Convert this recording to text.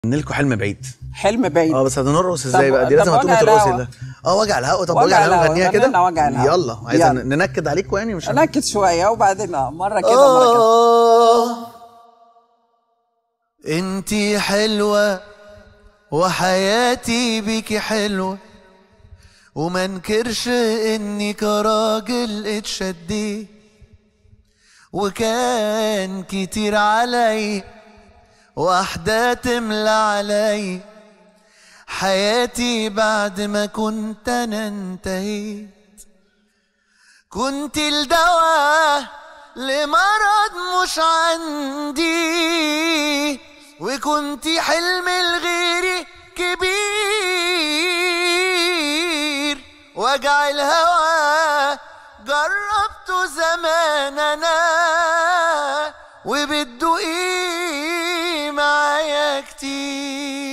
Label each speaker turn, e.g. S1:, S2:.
S1: لكم حلم بعيد
S2: حلم بعيد
S1: اه بس هنرقص ازاي
S2: طب-
S1: بقى دي
S2: طب
S1: لازم هتقومي
S2: وجع
S1: ترقصي
S2: الهوا.
S1: ده اه وجع الهوا طب
S2: وجع
S1: وجع الهوا
S2: الهوا،
S1: نغنيها
S2: غني
S1: كده
S2: لنا وجع الهوا.
S1: يلا عايزه
S2: يلا.
S1: ننكد عليكم يعني مش
S2: نكت شويه وبعدين آه، مره كده ومره كده
S1: آه انتي حلوة وحياتي بيكي حلوة وما انكرش اني كراجل اتشديت وكان كتير علي واحدة تملى علي حياتي بعد ما كنت انا انتهيت كنت الدواء لمرض مش عندي وكنت حلم الغيري كبير وجع الهوى جربته زمان انا وبتدوقي معايا كتير